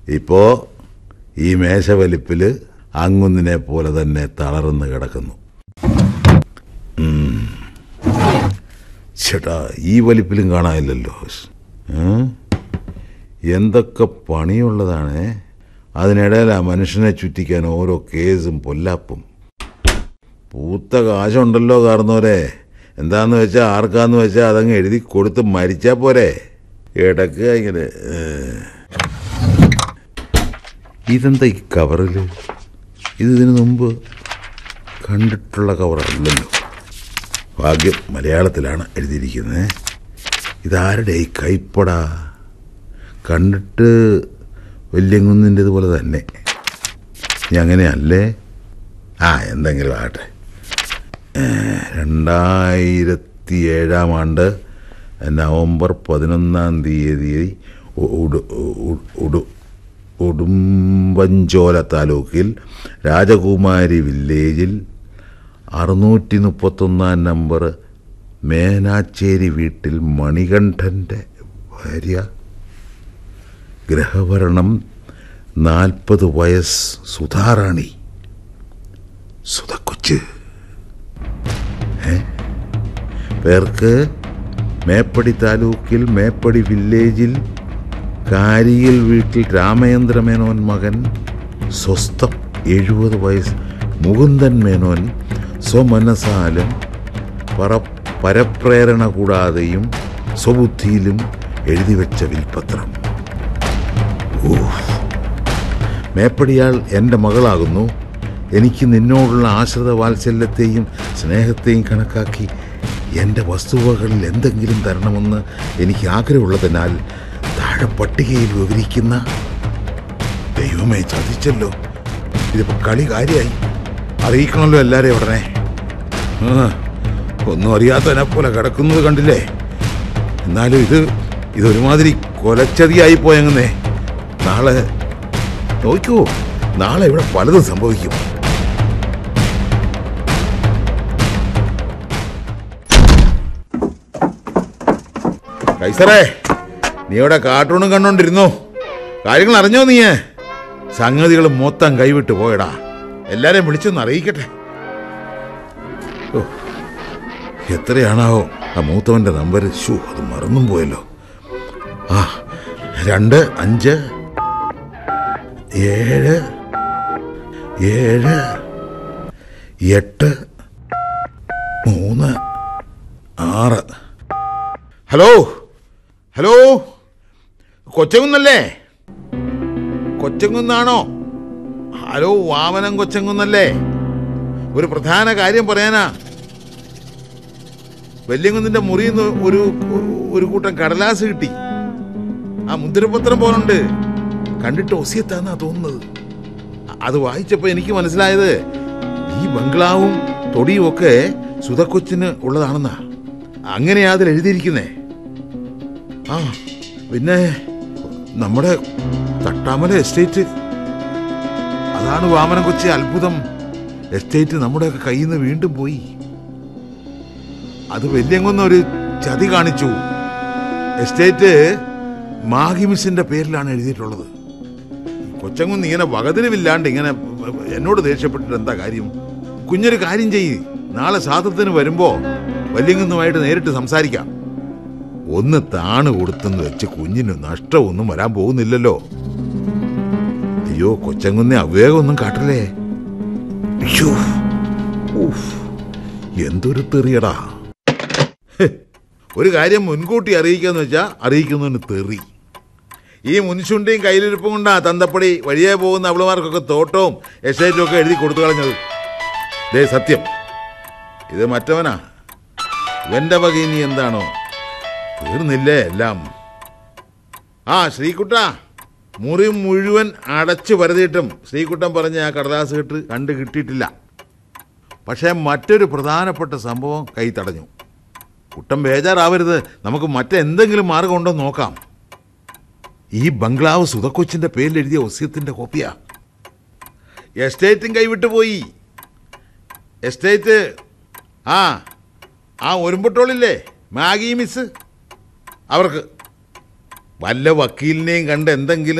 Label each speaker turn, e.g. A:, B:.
A: ഇപ്പോ ഈ മേശവലിപ്പില് അങ്ങുന്നിനെ പോലെ തന്നെ തളർന്ന് കിടക്കുന്നു ഉം. ചേട്ടാ ഈ വലിപ്പിലും കാണാനില്ലല്ലോ ഏ? എന്തൊക്കെ പണിയുള്ളതാണ് അതിനിടയിൽ ആ മനുഷ്യനെ ചുറ്റിക്കാൻ ഓരോ കേസും പൊല്ലാപ്പും പൂത്ത കാശുണ്ടല്ലോ കാർന്നോരെ എന്താന്ന് വെച്ചാൽ ആർക്കാന്ന് വെച്ചാൽ അതങ്ങ് എഴുതി കൊടുത്ത് മരിച്ചാ പോരെ ഇടക്ക് ഇങ്ങനെ ഏ. ഇതെന്താ ഈ കവറിൽ ഇത് ഇതിനു മുമ്പ് കണ്ടിട്ടുള്ള കവറല്ലല്ലോ ഭാഗ്യം മലയാളത്തിലാണ് എഴുതിയിരിക്കുന്നത് ഇതാരുടെ ഈ കൈപ്പട കണ്ടിട്ട് വല്യങ്കുന്നിൻ്റെ ഇതുപോലെ തന്നെ ഇനി അങ്ങനെയല്ലേ ആ എന്തെങ്കിലും ആകട്ടെ ഏ, രണ്ടായിരത്തി ഏഴാം ആണ്ട് നവംബർ പതിനൊന്നാം തീയതി ഉ- ഉടു- ഉ- ഉടു- ഉടുമ്പഞ്ചോല താലൂക്കിൽ രാജകുമാരി വില്ലേജിൽ അറുന്നൂറ്റി മുപ്പത്തൊന്നാം നമ്പർ മേനാച്ചേരി വീട്ടിൽ മണികണ്ഠൻ്റെ ഭാര്യ ഗ്രഹഭരണം നാൽപ്പത് വയസ്സ് സുധാറാണി സുധക്കൊച്ച് ഏ? പേർക്ക് മേപ്പടി താലൂക്കിൽ മേപ്പടി വില്ലേജിൽ കാരിയിൽ വീട്ടിൽ രാമചന്ദ്ര മേനോൻ മകൻ സ്വസ്ഥം എഴുപത് വയസ്സ് മുകുന്ദൻ മേനോൻ സ്വമനസാലും പറ പരപ്രേരണ കൂടാതെയും സ്വബുദ്ധിയിലും എഴുതിവെച്ച വിൽപത്രം മേപ്പടിയാൾ എൻ്റെ മകളാകുന്നു എനിക്ക് നിന്നോടുള്ള ആശ്രിത വാത്സല്യത്തെയും സ്നേഹത്തെയും കണക്കാക്കി എൻ്റെ വസ്തുവകളിൽ എന്തെങ്കിലും തരണമെന്ന് എനിക്ക് ആഗ്രഹമുള്ളതിനാൽ താഴെ പട്ടികയിൽ വിവരിക്കുന്ന ദൈവമേ ചതിച്ചല്ലോ ഇതിപ്പോ കളി കാര്യമായി അറിയിക്കണമല്ലോ എല്ലാരെയും ഉടനെ ആ, ഒന്നും അറിയാത്തതിനെ പോലെ കിടക്കുന്നത് കണ്ടില്ലേ എന്നാലും ഇത് ഇതൊരുമാതിരി കൊലച്ചതിയായി പോയങ്ങന്നേ നാളെ നോക്കൂ നാളെ ഇവിടെ പലതും സംഭവിക്കും കൈസറേ നീ ഇവിടെ കാർട്ടൂണും കണ്ടോണ്ടിരുന്നോ കാര്യങ്ങൾ അറിഞ്ഞോ നീ സംഗതികൾ മൊത്തം കൈവിട്ട് പോയടാ എല്ലാരെയും വിളിച്ചൊന്ന് അറിയിക്കട്ടെ ഓ, എത്രയാണാവോ ആ മൂത്തവന്റെ നമ്പർ ഷൂ അത് മറന്നും പോയല്ലോ ആ രണ്ട് അഞ്ച് ഏഴ് ഏഴ് എട്ട് മൂന്ന് ആറ് ഹലോ ഹലോ കൊച്ചങ്കുന്നല്ലേ കൊച്ചങ്കുന്നാണോ ഹലോ വാമനം കൊച്ചങ്കുന്നല്ലേ ഒരു പ്രധാന കാര്യം പറയാനാ വല്യങ്കുന്നിന്റെ മുറിയിൽ നിന്ന് ഒരു ഒരു കൂട്ടം കടലാസ് കിട്ടി ആ മുദ്രപത്രം പോലുണ്ട് കണ്ടിട്ട് ഒസിയത്താന്നാ തോന്നുന്നത് അത് വായിച്ചപ്പോ എനിക്ക് മനസ്സിലായത് ഈ ബംഗ്ലാവും തൊടിയും ഒക്കെ സുധക്കൊച്ചിന് ഉള്ളതാണെന്നാ അങ്ങനെയാ അതിൽ എഴുതിയിരിക്കുന്നേ ആ പിന്നെ നമ്മുടെ തട്ടാമല എസ്റ്റേറ്റ് അതാണ് വാമനം കൊച്ചി അത്ഭുതം എസ്റ്റേറ്റ് നമ്മുടെയൊക്കെ കയ്യിൽ നിന്ന് വീണ്ടും പോയി അത് വലിയങ്ങൊന്ന ഒരു ചതി കാണിച്ചു എസ്റ്റേറ്റ് മാഹിമിസിന്റെ പേരിലാണ് എഴുതിയിട്ടുള്ളത് കൊച്ചങ്കുന്ന് ഇങ്ങനെ വകതിരിവില്ലാണ്ട് ഇങ്ങനെ എന്നോട് ദേഷ്യപ്പെട്ടിട്ട് എന്താ കാര്യം കുഞ്ഞൊരു കാര്യം ചെയ്യ് നാളെ സാധത്തിന് വരുമ്പോ വല്യങ്ങുന്നുമായിട്ട് നേരിട്ട് സംസാരിക്കാം ഒന്ന് താണ് കൊടുത്തെന്ന് വെച്ച് കുഞ്ഞിന് നഷ്ടമൊന്നും വരാൻ പോകുന്നില്ലല്ലോ അയ്യോ കൊച്ചങ്കുന്നെ അവിവേകമൊന്നും കാട്ടല്ലേ അയ്യോ ഊഫ്, എന്തൊരു തെറിയടാ ഹ്, ഒരു കാര്യം മുൻകൂട്ടി അറിയിക്കാന്ന് വെച്ചാ അറിയിക്കുന്നതിന് തെറി ഈ മുൻശുണ്ടിയും കയ്യിലിരിപ്പും കൊണ്ടാ തന്തപ്പടി വഴിയെ പോകുന്ന അവളുമാർക്കൊക്കെ തോട്ടവും എസ്റ്റേറ്റും ഒക്കെ എഴുതി കൊടുത്തു കളഞ്ഞത് ദേ സത്യം ഇത് മറ്റവനാ ഇവന്റെ വക ഇനി എന്താണോ തീർന്നില്ലേ എല്ലാം ആ ശ്രീകുട്ട മുറി മുഴുവൻ അടച്ചു പരതിയിട്ടും ശ്രീകുട്ടൻ പറഞ്ഞ ആ കടലാസ് കെട്ട് കണ്ടു കിട്ടിയിട്ടില്ല പക്ഷേ മറ്റൊരു പ്രധാനപ്പെട്ട സംഭവം കൈ തടഞ്ഞു കുട്ടം ബേജാറാവരുത് നമുക്ക് മറ്റെന്തെങ്കിലും മാർഗമുണ്ടോ എന്ന് നോക്കാം ഈ ബംഗ്ലാവ് സുധക്കൊച്ചിന്റെ പേരിൽ എഴുതിയ ഒസ്യത്തിന്റെ കോപ്പിയാ എസ്റ്റേറ്റും കൈവിട്ടു പോയി എസ്റ്റേറ്റ് ആ ആ ഒരുമ്പട്ടോളില്ലേ മാഗി മിസ് അവർക്ക് വല്ല വക്കീലിനെയും കണ്ട് എന്തെങ്കിലും